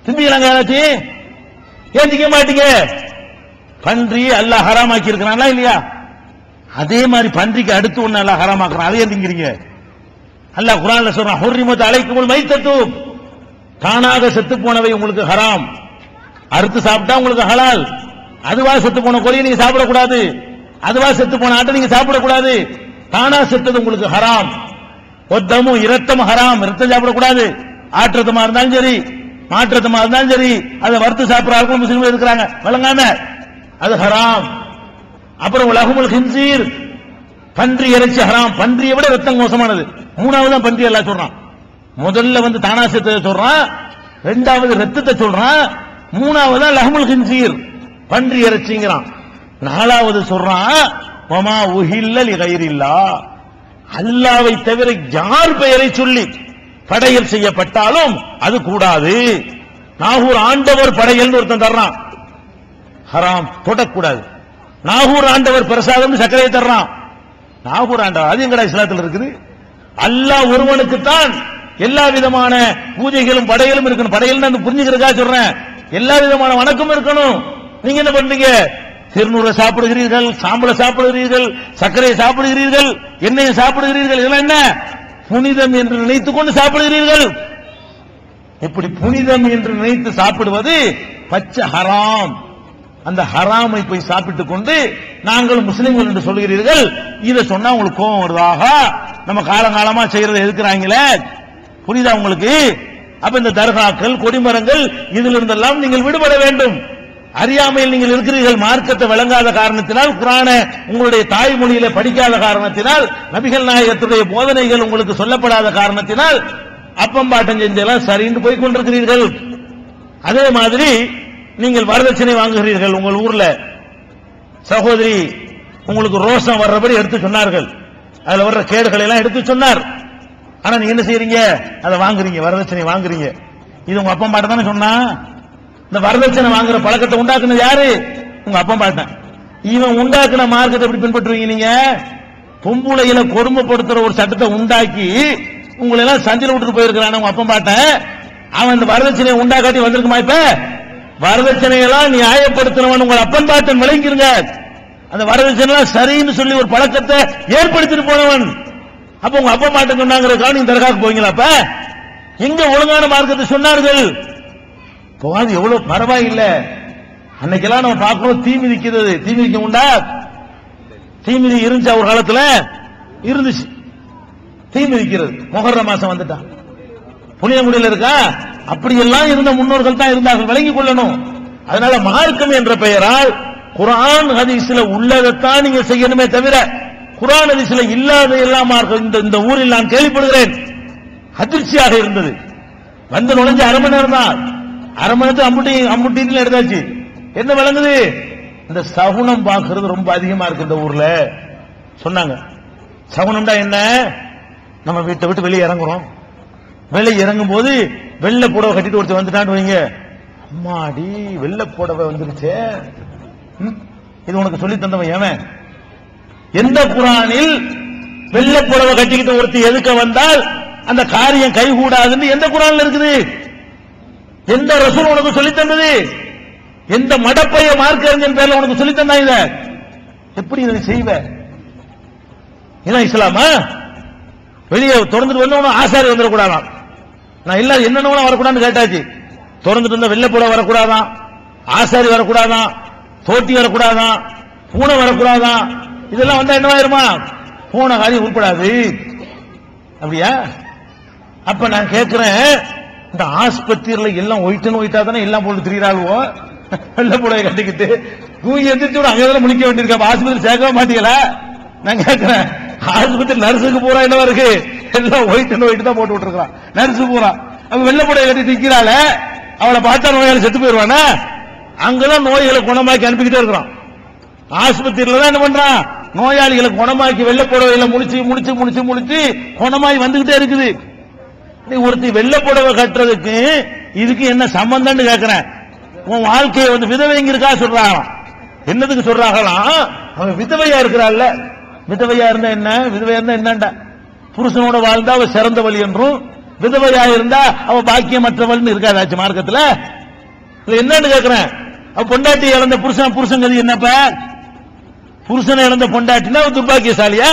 திம்பிக்கலாங்க யாராச்சும் ஏன் திங்க மாட்டீங்க பன்றி அல்லாஹ் ஹராமாக்கி இருக்கிறாங்களா இல்லையா அதே மாதிரி பன்றிக்கு அடுத்து ஒண்ணு அல்லாஹ் ஹராமாக்குறான் அதையே திங்கிறீங்க அல்லாஹ் குரான்ல சொல்றான் ஹுர்ரிமத் அலைக்குமுல் மைத்தத்து தானாக செத்து போனவை உங்களுக்கு ஹராம் அறுத்து சாப்பிட்டா உங்களுக்கு ஹலால் அதுவா செத்து போன கோழியை நீங்க சாப்பிடக்கூடாது அதுவா செத்து போன ஆட்டை நீங்க சாப்பிடக்கூடாது தானா செத்தது உங்களுக்கு ஹராம் ஒத்தமும் இரத்தம் ஹராம் இரத்தம் சாப்பிடக்கூடாது ஆற்றத்தமா இருந்தாலும் சரி மாற்றத்தமா இருந்தாலும் சரி அதை வறுத்து சாப்பிடுற ஆட்கள் முஸ்லீம்கள் இருக்கிறாங்க விளங்காம அது ஹராம் அப்புறம் உலகமுல் ஹின்சீர் பன்றி இறைச்சி ஹராம் பன்றியை விட ரத்தம் மோசமானது மூணாவது தான் பன்றி எல்லாம் சொல்றான் முதல்ல வந்து தானா செத்ததை சொல்றான் ரெண்டாவது ரத்தத்தை சொல்றான் மூணாவது தான் லஹமுல் ஹின்சீர் பன்றி இறைச்சிங்கிறான் நாலாவது சொல்றான் வமா உஹில்ல லிகைரில்லா அல்லாவை தவிர யார் பெயரை சொல்லி படையல் செய்யப்பட்டாலும் அது கூடாது நாகூர் ஆண்டவர் படையல்னு ஒருத்தன் தர்றான் ஹராம் தொடக்கூடாது நாகூர் ஆண்டவர் பிரசாதம் சர்க்கரையை தர்றான் நாகூர் ஆண்டவர் அது எங்கடா இஸ்லாத்தில் இருக்குது அல்லாஹ் ஒருவனுக்குத்தான் எல்லா விதமான பூஜைகளும் படையலும் இருக்கணும் படையல் புரிஞ்சுக்கிறதுக்காக சொல்றேன் எல்லா விதமான வணக்கம் இருக்கணும் நீங்க என்ன பண்றீங்க திருநூறை சாப்பிடுகிறீர்கள் சாம்பலை சாப்பிடுகிறீர்கள் சர்க்கரையை சாப்பிடுகிறீர்கள் எண்ணெயை சாப்பிடுகிறீர்கள் இதெல்லாம் என்ன புனிதம் என்று நினைத்துக் கொண்டு சாப்பிடுகிறீர்கள் இப்படி புனிதம் என்று நினைத்து சாப்பிடுவது பச்சை ஹராம் அந்த ஹராமை போய் சாப்பிட்டுக் கொண்டு நாங்கள் முஸ்லிம்கள் என்று சொல்கிறீர்கள் இதை சொன்னா உங்களுக்கு கோபம் வருதாக நம்ம காலங்காலமா செய்யறதை எதுக்குறாங்களே புரியுதா உங்களுக்கு அப்ப இந்த தர்காக்கள் கொடிமரங்கள் இதில் இருந்தெல்லாம் நீங்கள் விடுபட வேண்டும் அறியாமையில் நீங்கள் இருக்கிறீர்கள் மார்க்கத்தை விளங்காத காரணத்தினால் குரான உங்களுடைய தாய்மொழியில படிக்காத காரணத்தினால் நபிகள் நாயகத்துடைய போதனைகள் உங்களுக்கு சொல்லப்படாத காரணத்தினால் அப்பம் பாட்டம் செஞ்செல்லாம் சரின்னு போய் கொண்டிருக்கிறீர்கள் அதே மாதிரி நீங்கள் வரதட்சணை வாங்குகிறீர்கள் உங்கள் ஊர்ல சகோதரி உங்களுக்கு ரோஷம் வர்றபடி எடுத்து சொன்னார்கள் அதுல வர்ற கேடுகளை எல்லாம் எடுத்து சொன்னார் ஆனா நீங்க என்ன செய்றீங்க அதை வாங்குறீங்க வரதட்சணை வாங்குறீங்க இது உங்க அப்பா பாட்ட தானே சொன்னா இந்த வரதட்சணை வாங்குற பழக்கத்தை உண்டாக்குனது யாரு உங்க அப்பா பாட்டன் இவன் உண்டாக்குன மார்க்கத்தை எப்படி பின்பற்றுவீங்க நீங்க பொம்புளையில கொடுமைப்படுத்துற ஒரு சட்டத்தை உண்டாக்கி உங்களை எல்லாம் சந்தில விட்டுட்டு போயிருக்கிறான் உங்க அப்பா பாட்டன் அவன் இந்த வரதட்சணையை உண்டாக்காட்டி வந்திருக்குமா இப்ப வரதட்சணையெல்லாம் நியாயப்படுத்தினவன் உங்கள் அப்பன் பாட்டன் விளங்கிருங்க அந்த வரதட்சணை எல்லாம் சரின்னு சொல்லி ஒரு பழக்கத்தை ஏற்படுத்திட்டு போனவன் அப்ப உங்க அப்பா பாட்டன் சொன்னாங்கிறதுக்காக நீங்க தர்காக்கு போவீங்களா அப்ப எங்க ஒழுங்கான மார்க்கத்தை சொன்னார்கள் போகாது எவ்வளவு பரவாயில்லை அன்னைக்கெல்லாம் நம்ம பார்க்கணும் தீ மிதிக்கிறது தீ மிதிக்க உண்டா தீ மிதி இருந்துச்சா ஒரு காலத்துல இருந்துச்சு தீ மிதிக்கிறது முகர்ற மாசம் வந்துட்டான் புனிதங்குடியில் இருக்கா அப்படியெல்லாம் இருந்த முன்னோர்கள் தான் இருந்தார்கள் விளங்கிக் கொள்ளணும் அதனால மார்க்கம் என்ற பெயரால் குரான் ஹதீஸ்ல உள்ளதைத்தான் நீங்க செய்யணுமே தவிர குரான் ஹதீஸ்ல இல்லாத எல்லாம் மார்க்கம் இந்த இந்த ஊரில் நான் கேள்விப்படுகிறேன் அதிர்ச்சியாக இருந்தது வந்து நுழைஞ்ச அரை மணி நேரம் தான் அரை மணி நேரத்துக்கு அம்புட்டி அம்புட்டின்னு எடுத்தாச்சு என்ன விளங்குது இந்த சகுனம் பார்க்கிறது ரொம்ப அதிகமா இருக்கு இந்த ஊர்ல சொன்னாங்க சகுனம்டா என்ன நம்ம வீட்டை விட்டு வெளியே இறங்குறோம் வெளியே இறங்கும் போது வெள்ளை புடவை கட்டிட்டு ஒருத்தர் வந்துட்டான்னு வைங்க அம்மாடி வெள்ளை புடவை வந்துருச்சே ம், இது உனக்கு சொல்லி தந்தவன் எவன் எந்த குரானில் வெள்ளை புடவை கட்டிக்கிட்டு ஒருத்தி எதுக்க வந்தால் அந்த காரியம் கைகூடாதுன்னு எந்த குரான்ல இருக்குது எந்த ரசூல் உனக்கு சொல்லி தந்தது எந்த மடப்பைய மார்க்கறிஞன் பேர்ல உனக்கு சொல்லி தந்தா இத எப்படி இதை செய்வ இதான் இஸ்லாமா வெளியே திறந்துட்டு வந்தவனும் ஆசாரி வந்துடக்கூடாதான் நான் இல்ல என்னென்ன வரக்கூடாதுன்னு கேட்டாச்சு திறந்துட்டு இருந்த வெள்ளை புடவை வரக்கூடாதான் ஆசாரி வரக்கூடாதான் தோட்டி வரக்கூடாதான் பூனை வரக்கூடாதான் இதெல்லாம் வந்தா என்னவாயிருமா பூனை காரியம் உருப்படாது அப்படியா அப்ப நான் கேட்கிறேன் இந்த ஆஸ்பத்திரியில எல்லாம் ஒயிட்டுன்னு ஒயிட்டா தானே எல்லாம் போட்டு திரியிறாளுவோ வெள்ளை புடவை கட்டிக்கிட்டு தூங்கி எந்திரிச்சு கூட அங்கதான் முடிக்க வேண்டியிருக்க அப்ப ஆஸ்பத்திரி சேர்க்கவே மாட்டீங்களா நான் கேட்கிறேன் ஆஸ்பத்திரி நர்ஸுக்கு பூரா என்னவா இருக்கு எல்லாம் ஒயிட்டுன்னு ஒயிட்டு தான் போட்டு விட்டுருக்கான் நர்ஸு பூரா அவ வெள்ளை புடவை கட்டி நிக்கிறாள அவளை பார்த்தா நோயாளி செத்து போயிருவானா அங்கதான் நோய்களை குணமாக்கி அனுப்பிக்கிட்டே இருக்கிறான் ஆஸ்பத்திரியில தான் என்ன பண்றான் நோயாளிகளை குணமாக்கி வெள்ளை புடவையில முடிச்சு முடிச்சு முடிச்சு முடிச்சு குணமாய் வந்துகிட்டே இருக்குது நீ ஒருத்தி வெள்ளை புடவை கட்டுறதுக்கு இதுக்கு என்ன சம்பந்தம்னு கேக்குறேன் உன் வாழ்க்கையை வந்து விதவைங்க இருக்கா சொல்றாங்களாம் என்னதுக்கு சொல்றாங்களாம் அவன் விதவையா இருக்கிறாள்ல விதவையா இருந்தா என்ன விதவையா இருந்தா என்னண்டா புருஷனோட வாழ்ந்தா அவ சிறந்தவள் என்றும் விதவையா இருந்தா அவ பாக்கியமற்றவள்னு இருக்காதாச்சு மார்க்கத்துல இல்ல என்னன்னு கேக்குறேன் அப்ப பொண்டாட்டி இழந்த புருஷன் புருஷங்கிறது என்னப்ப புருஷனை இழந்த பொண்டாட்டினா அவன் துப்பாக்கியசாலியா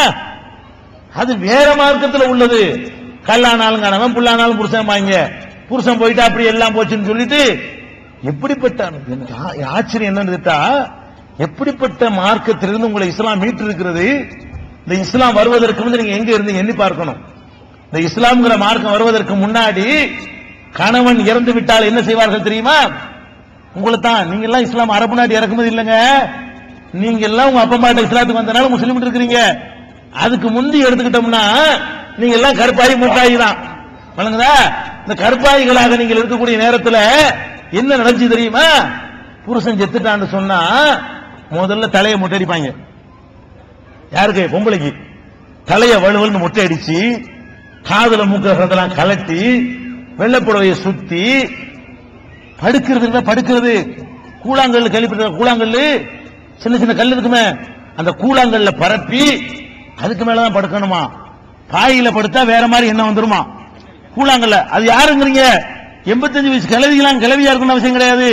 அது வேற மார்க்கத்துல உள்ளது கல்லானாலும் கணவன் புல்லானாலும் புருஷன் வாங்க புருஷன் போயிட்டு அப்படி எல்லாம் போச்சுன்னு சொல்லிட்டு எப்படிப்பட்ட எனக்கு ஆ- ஆச்சரியம் என்னன்னு கேட்டா எப்படிப்பட்ட மார்க்கத்திலிருந்து உங்களை இஸ்லாம் மீட்டு இருக்கிறது இந்த இஸ்லாம் வருவதற்கு வந்து நீங்க எங்க இருந்து எண்ணி பார்க்கணும் இந்த இஸ்லாம்ங்கிற மார்க்கம் வருவதற்கு முன்னாடி கணவன் இறந்து விட்டால் என்ன செய்வார்கள் தெரியுமா உங்களை தான் நீங்க எல்லாம் இஸ்லாம் அரபு நாடு இறக்குமதி இல்லைங்க நீங்க எல்லாம் உங்க அப்பா அம்மாட்ட இஸ்லாத்துக்கு வந்தனால முஸ்லீம் இருக்கிறீங்க அதுக்கு முந்தி எடுத்துக்கிட்டோம்னா நீங்க எல்லாம் கருப்பாயி மூக்காயி தான் வழங்குதா இந்த கருப்பாயிகளாக நீங்கள் இருக்கக்கூடிய நேரத்துல என்ன நடந்துச்சு தெரியுமா புருஷன் செத்துட்டான்னு சொன்னா முதல்ல தலையை முட்டடிப்பாங்க யாருக்கு பொம்பளைக்கு தலைய வலுவல்னு மொட்டை அடிச்சு காதுல மூக்கிறதெல்லாம் கலட்டி வெள்ளப்புடவையை சுத்தி படுக்கிறது இல்ல படுக்கிறது கூழாங்கல் கேள்விப்பட்ட கூழாங்கல் சின்ன சின்ன கல் இருக்குமே அந்த கூழாங்கல்ல பரப்பி அதுக்கு மேலதான் படுக்கணுமா பாயில படுத்தா வேற மாதிரி என்ன வந்துருமா கூழாங்கல்ல அது யாருங்கிறீங்க எண்பத்தஞ்சு வயசு கிளவிகளாம் கிளவியா இருக்கணும் அவசியம் கிடையாது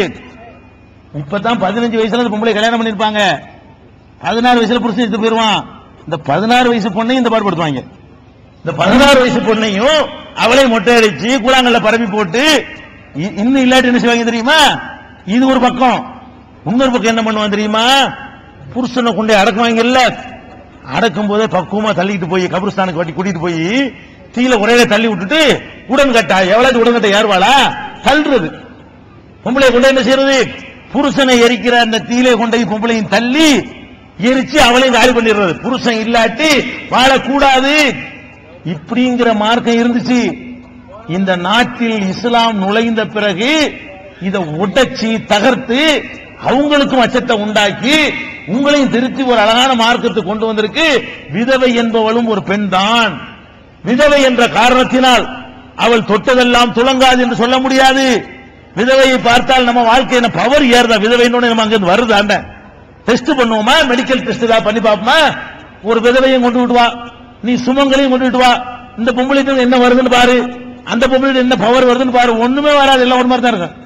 இப்பதான் பதினஞ்சு வயசுல அந்த பொம்பளை கல்யாணம் பண்ணிருப்பாங்க பதினாறு வயசுல புருஷன் எடுத்து போயிருவான் இந்த பதினாறு வயசு பொண்ணையும் இந்த பாடுபடுத்துவாங்க இந்த பதினாறு வயசு பொண்ணையும் அவளை மொட்டை அடிச்சு கூழாங்கல்ல பரப்பி போட்டு இ- இன்னும் இல்லாட்டி என்ன செய்வாங்க தெரியுமா இது ஒரு பக்கம் இன்னொரு பக்கம் என்ன பண்ணுவான் தெரியுமா புருஷனை கொண்டு அடக்குவாங்கல்ல அடக்கும் போதே பக்குவமா தள்ளிட்டு போய் கபிரஸ்தானுக்கு வட்டி கூட்டிட்டு போய் தீல உரையில தள்ளி விட்டுட்டு உடன் கட்டா எவ்வளவு உடன் கட்ட ஏறுவாளா தள்ளுறது பொம்பளை கொண்டு என்ன செய்யறது புருஷனை எரிக்கிற அந்த தீலை கொண்டை பொம்பளையும் தள்ளி எரிச்சு அவளையும் காலி பண்ணிடுறது புருஷன் இல்லாட்டி வாழக்கூடாது இப்படிங்கிற மார்க்கம் இருந்துச்சு இந்த நாட்டில் இஸ்லாம் நுழைந்த பிறகு இதை உடைச்சி தகர்த்து அவங்களுக்கும் அச்சத்தை உண்டாக்கி உங்களையும் திருத்தி ஒரு அழகான மார்க்கத்தை கொண்டு வந்திருக்கு விதவை என்பவளும் ஒரு பெண்தான் விதவை என்ற காரணத்தினால் அவள் தொட்டதெல்லாம் துளங்காது என்று சொல்ல முடியாது விதவையை பார்த்தால் நம்ம வாழ்க்கையில பவர் ஏறுதா விதவைன்னு நம்ம அங்க வருதாண்ட டெஸ்ட் பண்ணுவோமா மெடிக்கல் டெஸ்ட் ஏதாவது பண்ணி பார்ப்போமா ஒரு விதவையும் கொண்டு விட்டு வா நீ சுமங்களையும் கொண்டு விட்டு வா இந்த பொம்பளைக்கு என்ன வருதுன்னு பாரு அந்த பொம்பளைக்கு என்ன பவர் வருதுன்னு பாரு ஒண்ணுமே வராது எல்லாம் ஒரு மாதிரி தான் இருக்கும்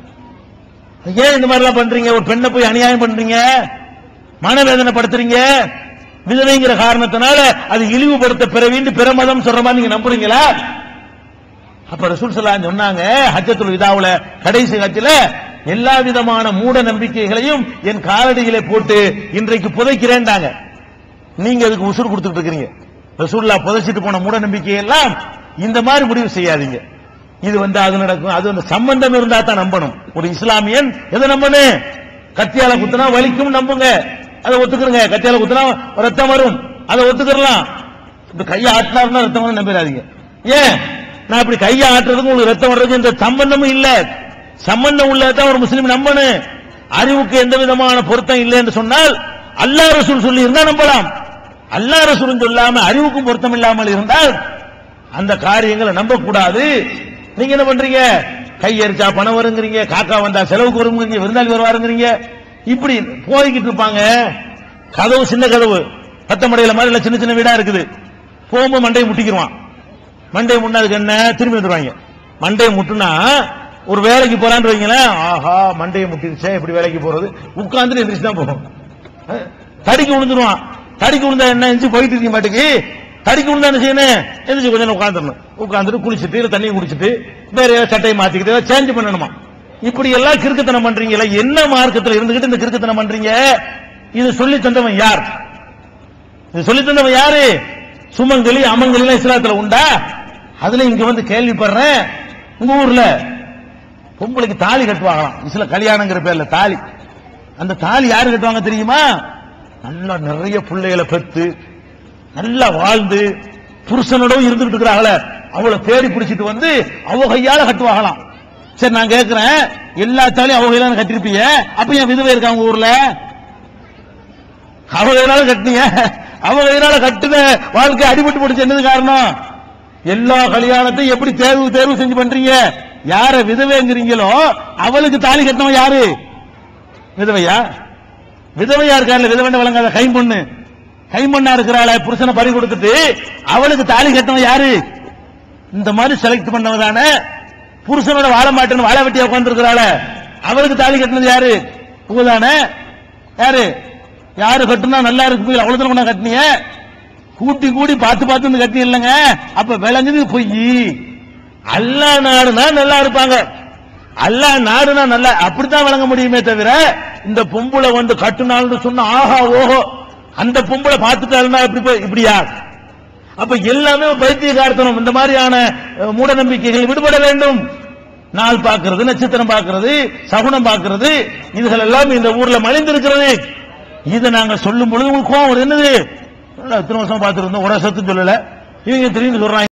ஏன் இந்த மாதிரி எல்லாம் பண்றீங்க ஒரு பெண்ணை போய் அநியாயம் பண்றீங்க மனவேதனைப்படுத்துறீங்க விதவைங்கிற காரணத்தினால அது இழிவுபடுத்த பெற வேண்டும் பிற மதம் சொல்ற மாதிரி நீங்க நம்புறீங்களா அப்ப ரசூல் ஸல்லல்லாஹு சொன்னாங்க ஹஜ்ஜத்துல் விதாவுல கடைசி ஹஜ்ஜில எல்லா விதமான மூட நம்பிக்கைகளையும் என் காலடியிலே போட்டு இன்றைக்கு புதைக்கிறேன்டாங்க நீங்க அதுக்கு உசுர் கொடுத்துட்டு இருக்கீங்க ரசூல்லா புதைச்சிட்டு போன மூட நம்பிக்கை எல்லாம் இந்த மாதிரி முடிவு செய்யாதீங்க இது வந்து அது நடக்கும் அது வந்து சம்பந்தம் இருந்தா தான் நம்பணும் ஒரு இஸ்லாமியன் எதை நம்பணும் கத்தியால குத்துனா வலிக்கும் நம்புங்க அதை ஒத்துக்கிறங்க கத்தியால குத்துனா ரத்தம் வரும் அதை ஒத்துக்கிறலாம் இப்ப கையை ஆட்டினாருன்னா ரத்தம் வரும் நம்பிடாதீங்க ஏன் நான் இப்படி கையை ஆட்டுறதுக்கு உங்களுக்கு ரத்தம் வர்றதுக்கு எந்த சம்பந்தமும் இல்ல சம்பந்தம் உள்ளதான் ஒரு முஸ்லீம் நம்பணும் அறிவுக்கு எந்த விதமான பொருத்தம் இல்லை என்று சொன்னால் அல்லாஹ் ரசூல் சொல்லி இருந்தா நம்பலாம் அல்லாஹ் ரசூல் சொல்லாம அறிவுக்கும் பொருத்தம் இல்லாமல் இருந்தால் அந்த காரியங்களை நம்பக்கூடாது நீங்க என்ன பண்றீங்க கை எரிச்சா பணம் வருங்கிறீங்க காக்கா வந்தா செலவுக்கு வருங்கிறீங்க விருந்தாளி வருவாருங்கிறீங்க இப்படி போய்கிட்டு இருப்பாங்க கதவு சின்ன கதவு பத்தமடையில மாதிரி இல்ல சின்ன சின்ன வீடா இருக்குது போகும்போது மண்டையை முட்டிக்கிருவான் மண்டையை முன்னாதுக்கு என்ன திரும்பி வந்துருவாங்க மண்டையை முட்டுனா ஒரு வேலைக்கு போறான்னு வைங்களேன் ஆஹா மண்டையை முட்டிருச்சே எப்படி வேலைக்கு போறது உட்கார்ந்து எந்திரிச்சு தான் போகும் அஹ், தடிக்கு விழுந்துருவான் தடிக்கு விழுந்தா என்ன எந்திரிச்சு போயிட்டு இருக்க மாட்டேங்கி தடிக்கு விழுந்தா என்ன செய்யணும் எந்திரிச்சு கொஞ்ச நேரம் உட்காந்துடணும் உட்காந்துட்டு குளிச்சுட்டு இல்ல தண்ணியை குடிச்சிட்டு வேற ஏதாவது சட்டையை மாத்திக்கிட்டு சேஞ்ச் பண்ணணுமா இப்படி எல்லாம் கிறுக்குத்தனம் பண்றீங்களா என்ன மார்க்கத்துல இருந்துகிட்டு இந்த கிறுக்குத்தனம் பண்றீங்க இது சொல்லி தந்தவன் யார் இது சொல்லி தந்தவன் யாரு சுமங்கலி அமங்கலி எல்லாம் இஸ்லாத்துல உண்டா அதுல இங்க வந்து கேள்விப்படுறேன் உங்க ஊர்ல பொம்பளைக்கு தாலி கட்டுவாங்களாம் இஸ்ல கல்யாணங்கிற பேர்ல தாலி அந்த தாலி யாரு கட்டுவாங்க தெரியுமா நல்லா நிறைய பிள்ளைகளை பெத்து நல்லா வாழ்ந்து புருஷனோட இருந்துகிட்டு இருக்கிறாங்கள அவளை தேடி பிடிச்சிட்டு வந்து அவ கையால கட்டுவாங்களாம் சரி நான் கேட்கிறேன் எல்லா தாலியும் அவ கையில கட்டிருப்பீங்க அப்ப என் விதவை இருக்கா உங்க ஊர்ல அவ கையினால கட்டினீங்க அவ கையினால கட்டுன வாழ்க்கை அடிபட்டு போட்டுச்சு என்னது காரணம் எல்லா கல்யாணத்தையும் எப்படி தேர்வு தேர்வு செஞ்சு பண்றீங்க யார விதவைங்கிறீங்களோ அவளுக்கு தாலி கட்டினவன் யாரு விதவையா விதவையா இருக்காருல்ல விதவை வழங்காத கைம்பொண்ணு கைம்பொண்ணா இருக்கிறாள புருஷனை பறி கொடுத்துட்டு அவளுக்கு தாலி கட்டினவன் யாரு இந்த மாதிரி செலக்ட் பண்ணவதான புருஷனோட வாழ மாட்டேன்னு வாழ வெட்டியா உட்கார்ந்து இருக்கிறாள அவருக்கு தாலி கட்டினது யாரு உங்கதானே யாரு யாரு கட்டுனா நல்லா இருக்கு போய் அவ்வளவு தூரம் கட்டினீங்க கூட்டி கூடி பார்த்து பார்த்து வந்து கட்டி இல்லைங்க அப்ப விளங்குது பொய் அல்லா நாடுனா நல்லா இருப்பாங்க அல்லா நாடுனா நல்லா அப்படித்தான் விளங்க முடியுமே தவிர இந்த பொம்பளை வந்து கட்டுனாள்னு சொன்னா ஆஹா ஓஹோ அந்த பொம்பளை பார்த்துட்டாருன்னா இப்படி போய் இப்படியா அப்ப எல்லாமே பைத்தியகார்த்தனம் இந்த மாதிரியான அஹ், மூட நம்பிக்கைகள் விடுபட வேண்டும் நாள் பார்க்கிறது நட்சத்திரம் பார்க்கிறது சகுனம் பார்க்கிறது இதுகள் எல்லாம் இந்த ஊர்ல மலிந்திருக்கிறது இதை நாங்க சொல்லும் பொழுது உங்களுக்கு கோவம் வருது என்னது என்னடா இத்தனை வருஷம் பார்த்துருந்தோம் ஒரு சத்து சொல்லல இவங்க திடீர்னு சொல்றாங்க